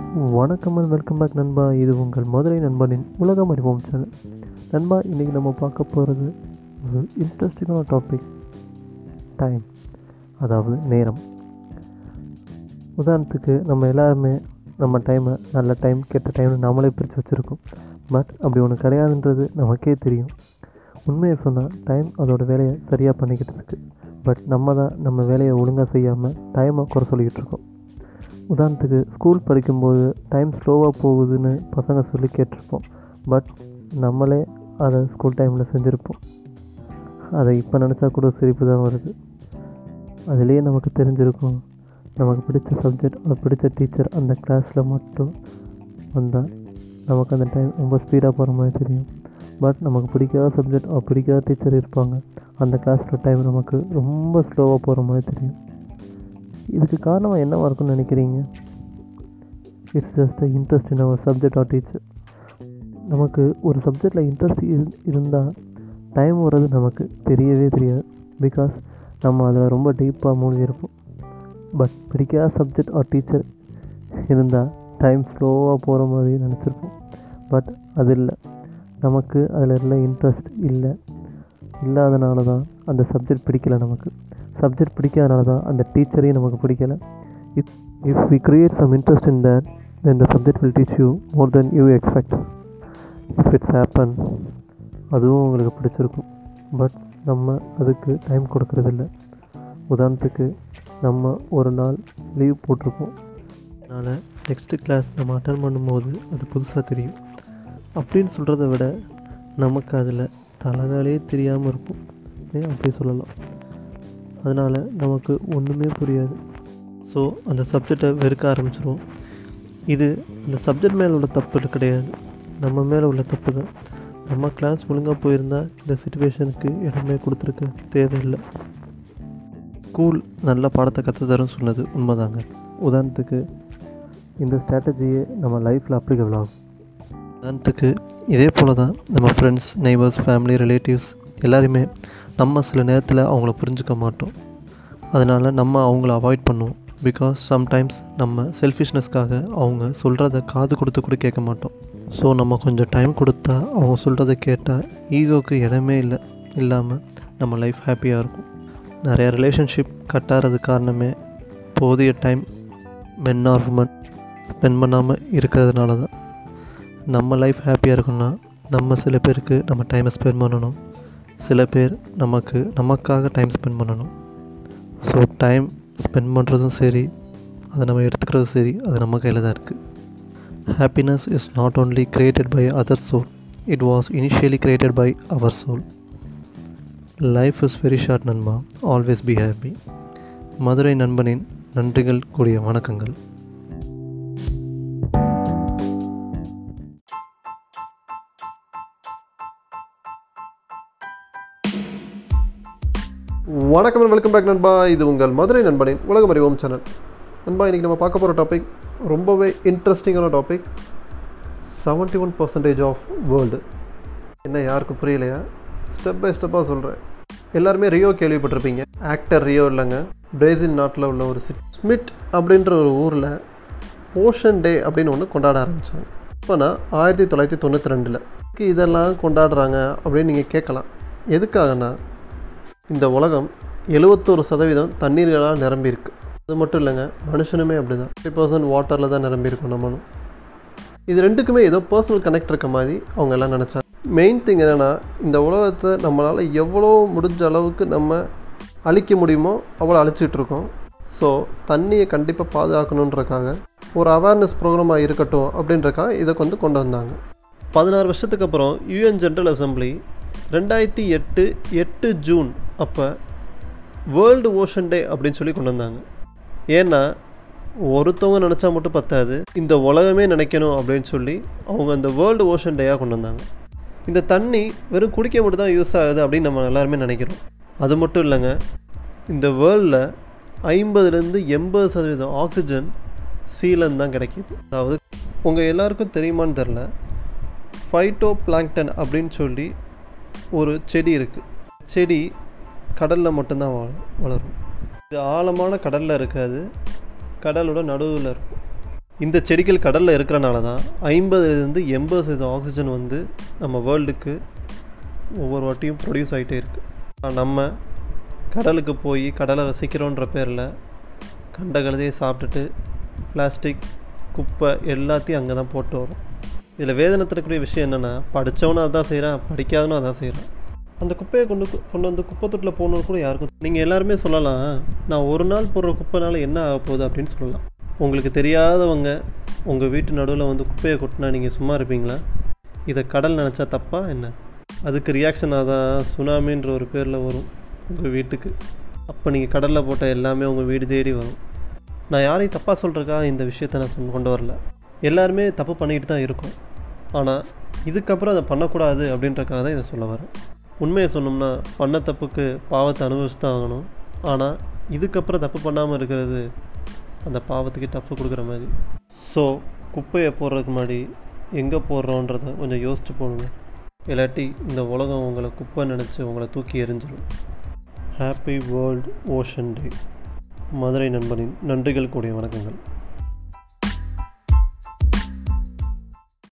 வணக்கம் and welcome back நண்பா இது உங்கள் மதுரை நண்பனின் உலகம் அறிவோம் சேனல் நண்பா இன்றைக்கி நம்ம பார்க்க போகிறது ஒரு இன்ட்ரெஸ்டிங்கான டாபிக் டைம் அதாவது நேரம் உதாரணத்துக்கு நம்ம எல்லாருமே நம்ம டைமை நல்ல டைம் கெட்ட டைம்னு நம்மளே பிரித்து வச்சுருக்கோம் பட் அப்படி ஒன்று கிடையாதுன்றது நமக்கே தெரியும் உண்மையை சொன்னால் டைம் அதோட வேலையை சரியாக பண்ணிக்கிட்டு இருக்கு பட் நம்ம தான் நம்ம வேலையை ஒழுங்காக செய்யாமல் டைமை குறை சொல்லிக்கிட்டு இருக்கோம் உதாரணத்துக்கு ஸ்கூல் படிக்கும்போது டைம் ஸ்லோவாக போகுதுன்னு பசங்க சொல்லி கேட்டிருப்போம் பட் நம்மளே அதை ஸ்கூல் டைமில் செஞ்சுருப்போம் அதை இப்போ நினச்சா கூட சிரிப்பு தான் வருது அதுலேயே நமக்கு தெரிஞ்சிருக்கும் நமக்கு பிடிச்ச சப்ஜெக்ட் அது பிடிச்ச டீச்சர் அந்த கிளாஸில் மட்டும் வந்தால் நமக்கு அந்த டைம் ரொம்ப ஸ்பீடாக போகிற மாதிரி தெரியும் பட் நமக்கு பிடிக்காத சப்ஜெக்ட் அது பிடிக்காத டீச்சர் இருப்பாங்க அந்த கிளாஸில் டைம் நமக்கு ரொம்ப ஸ்லோவாக போகிற மாதிரி தெரியும் இதுக்கு காரணம் என்னவாக இருக்கும்னு நினைக்கிறீங்க it's just interest in our subject or teacher நமக்கு ஒரு சப்ஜெக்டில் இன்ட்ரெஸ்ட் இரு இருந்தால் டைம் வர்றது நமக்கு தெரியவே தெரியாது பிகாஸ் நம்ம அதில் ரொம்ப டீப்பாக மூழ்கி இருப்போம் பட் பிடிக்காத சப்ஜெக்ட் ஆர் டீச்சர் இருந்தால் டைம் ஸ்லோவாக போகிற மாதிரி நினச்சிருப்போம் பட் அது இல்லை நமக்கு அதில் இல்லை இன்ட்ரெஸ்ட் இல்லை இல்லாதனால தான் அந்த சப்ஜெக்ட் பிடிக்கல நமக்கு சப்ஜெக்ட் பிடிக்காதனால தான் அந்த டீச்சரையும் நமக்கு பிடிக்கல if if we create some interest in that then the subject will teach you more then you expect if it's happen அதுவும் உங்களுக்கு பிடிச்சிருக்கும் பட் நம்ம அதுக்கு டைம் கொடுக்கறதில்ல உதாரணத்துக்கு நம்ம ஒரு நாள் லீவ் போட்டிருப்போம் அதனால் நெக்ஸ்ட்டு கிளாஸ் நம்ம அட்டன் பண்ணும்போது அது புதுசாக தெரியும் அப்படின்னு சொல்கிறத விட நமக்கு அதில் தலகாலே தெரியாமல் இருக்கும் ஏன் அப்படி சொல்லலாம் அதனால் நமக்கு ஒன்றுமே புரியாது ஸோ அந்த சப்ஜெக்டை வெறுக்க ஆரம்பிச்சிருவோம் இது அந்த சப்ஜெக்ட் மேலே உள்ள தப்பு கிடையாது நம்ம மேலே உள்ள தப்பு தான் நம்ம கிளாஸ் ஒழுங்காக போயிருந்தால் இந்த சுச்சுவேஷனுக்கு இடமே கொடுத்துருக்க தேவையில்லை ஸ்கூல் நல்ல பாடத்தை கற்று தரும் சொன்னது உண்மைதாங்க உதாரணத்துக்கு இந்த ஸ்ட்ராட்டஜியே நம்ம லைஃப்பில் அப்ளிகபிள் ஆகும் உதாரணத்துக்கு இதே போல் தான் நம்ம ஃப்ரெண்ட்ஸ் நெய்பர்ஸ் ஃபேமிலி ரிலேட்டிவ்ஸ் எல்லாருமே நம்ம சில நேரத்தில் அவங்கள புரிஞ்சுக்க மாட்டோம் அதனால் நம்ம அவங்கள அவாய்ட் பண்ணுவோம் பிகாஸ் சம்டைம்ஸ் நம்ம செல்ஃபிஷ்னஸ்க்காக அவங்க சொல்கிறத காது கொடுத்து கூட கேட்க மாட்டோம் ஸோ நம்ம கொஞ்சம் டைம் கொடுத்தா அவங்க சொல்கிறத கேட்டால் ஈகோக்கு இடமே இல்லை இல்லாமல் நம்ம லைஃப் ஹாப்பியாக இருக்கும் நிறைய ரிலேஷன்ஷிப் கட்டாகிறது காரணமே போதிய time men or women spend பண்ணாமல் இருக்கிறதுனால தான் நம்ம லைஃப் ஹாப்பியாக இருக்குன்னா நம்ம சில பேருக்கு நம்ம டைமை ஸ்பெண்ட் பண்ணணும் சில பேர் நமக்கு நமக்காக டைம் ஸ்பெண்ட் பண்ணணும் ஸோ டைம் ஸ்பெண்ட் பண்ணுறதும் சரி அதை நம்ம எடுத்துக்கிறதும் சரி அது நம்ம கையில் தான் இருக்குது happiness is not only created by other soul it was initially created by our soul life is very short நண்பா ஆல்வேஸ் பி ஹாப்பி மதுரை நண்பனின் நன்றிகள் கூடிய வணக்கங்கள் வணக்கம் வெல்கம் பேக் நண்பா இது உங்கள் மதுரை நண்பனின் உலகம் அறிவோம் சேனல் நண்பா இன்றைக்கி நம்ம பார்க்க போகிற டாபிக் ரொம்பவே இன்ட்ரெஸ்டிங்கான topic seventy one percentage of world என்ன யாருக்கும் புரியலையா ஸ்டெப் பை ஸ்டெப்பாக சொல்கிறேன் எல்லாருமே ரியோ கேள்விப்பட்டிருப்பீங்க ஆக்டர் ரியோ இல்லைங்க பிரேசில் நாட்டில் உள்ள ஒரு சிட் ஸ்மிட் அப்படின்ற ஒரு ஊரில் ஓஷன் டே அப்படின்னு ஒன்று கொண்டாட ஆரம்பித்தாங்க இப்போனா ஆயிரத்தி தொள்ளாயிரத்தி தொண்ணூற்றி ரெண்டில் இதெல்லாம் கொண்டாடுறாங்க அப்படின்னு நீங்கள் கேட்கலாம் எதுக்காகனா இந்த உலகம் எழுவத்தோரு சதவீதம் தண்ணீர்களால் நிரம்பியிருக்கு அது மட்டும் இல்லைங்க மனுஷனுமே அப்படி தான் ஃபிஃப்டி பர்சன்ட் வாட்டரில் தான் நிரம்பியிருக்கும் நம்மளும் இது ரெண்டுக்குமே ஏதோ பர்சனல் கனெக்ட் இருக்க மாதிரி அவங்க எல்லாம் நினச்சாங்க மெயின் திங் என்னென்னா இந்த உலகத்தை நம்மளால் எவ்வளோ முடிஞ்ச அளவுக்கு நம்ம அழிக்க முடியுமோ அவ்வளோ அழிச்சிட்டு இருக்கோம் ஸோ தண்ணியை கண்டிப்பாக பாதுகாக்கணுன்றக்காக ஒரு அவேர்னஸ் ப்ரோக்ராமாக இருக்கட்டும் அப்படின்றக்காக இதை வந்து கொண்டு வந்தாங்க பதினாறு வருஷத்துக்கு அப்புறம் யூஎன் ஜென்ரல் அசம்பிளி ரெண்டாயிரத்தி எட்டு எட்டு ஜூன் அப்போ வேர்ல்டு ஓஷன் டே அப்படின்னு சொல்லி கொண்டு வந்தாங்க ஏன்னா ஒருத்தவங்க நினச்சா மட்டும் பத்தாது இந்த உலகமே நினைக்கணும் அப்படின்னு சொல்லி அவங்க அந்த வேர்ல்டு ஓஷன் டேயாக கொண்டு வந்தாங்க இந்த தண்ணி வெறும் குடிக்க மட்டும் தான் யூஸ் ஆகுது அப்படின்னு நம்ம எல்லாருமே நினைக்கிறோம் அது மட்டும் இல்லைங்க இந்த வேர்ல்டில் ஐம்பதுலேருந்து எண்பது சதவீதம் ஆக்சிஜன் சீலன் தான் கிடைக்கிது அதாவது உங்கள் எல்லாருக்கும் தெரியுமான்னு தெரில ஃபைட்டோ பிளாங்டன் அப்படின்னு சொல்லி ஒரு செடி இருக்குது செடி கடலில் மட்டும்தான் வள வளரும் இது ஆழமான கடலில் இருக்காது கடலோட நடுவில் இருக்கும் இந்த செடிகள் கடலில் இருக்கிறனால தான் ஐம்பதுலேருந்து எண்பது சதவீதம் ஆக்சிஜன் வந்து நம்ம வேர்ல்டுக்கு ஒவ்வொரு வாட்டியும் ப்ரொடியூஸ் ஆகிட்டே இருக்குது நம்ம கடலுக்கு போய் கடலை ரசிக்கிறோன்ற பேரில் கண்ட கழுதையை சாப்பிட்டுட்டு பிளாஸ்டிக் குப்பை எல்லாத்தையும் அங்கே தான் போட்டு வரோம் இதில் வேதனை தரக்கூடிய விஷயம் என்னென்னா படித்தவனும் அதான் செய்கிறான் படிக்காதவனும் அதான் செய்கிறான் அந்த குப்பையை கொண்டு கு- கொண்டு வந்து குப்பை தொட்டில் போகணுன்னு கூட யாருக்கும் நீங்கள் எல்லாருமே சொல்லலாம் நான் ஒரு நாள் போடுற குப்பைனால என்ன ஆக போகுது அப்படின்னு சொல்லலாம் உங்களுக்கு தெரியாதவங்க உங்கள் வீட்டு நடுவில் வந்து குப்பையை கொட்டினா நீங்கள் சும்மா இருப்பீங்களா இதை கடல் நினச்சா தப்பா என்ன அதுக்கு ரியாக்ஷனாக தான் சுனாமின்ற ஒரு பேரில் வரும் உங்கள் வீட்டுக்கு அப்போ நீங்கள் கடலில் போட்ட எல்லாமே உங்கள் வீடு தேடி வரும் நான் யாரையும் தப்பாக சொல்கிறக்கா இந்த விஷயத்தை நான் சொன்ன- கொண்டு வரல எல்லாருமே தப்பு பண்ணிக்கிட்டு தான் இருக்கோம் ஆனால் இதுக்கப்புறம் அதை பண்ணக்கூடாது அப்படின்றக்காக தான் இதை சொல்ல வரேன் உண்மையை சொன்னோம்னா பண்ண தப்புக்கு பாவத்தை அனுபவிச்சு தான் ஆகணும் ஆனால் இதுக்கப்புறம் தப்பு பண்ணாமல் இருக்கிறது அந்த பாவத்துக்கு டஃப்பு கொடுக்குற மாதிரி ஸோ குப்பையை போடுறதுக்கு முன்னாடி எங்கே போடுறோன்றதை கொஞ்சம் யோசிச்சு போடுங்க இல்லாட்டி இந்த உலகம் உங்களை குப்பை நினச்சி உங்களை தூக்கி எறிஞ்சிடும் happy world ocean day Madurai நண்பனின் நன்றிகள் கூடிய வணக்கங்கள்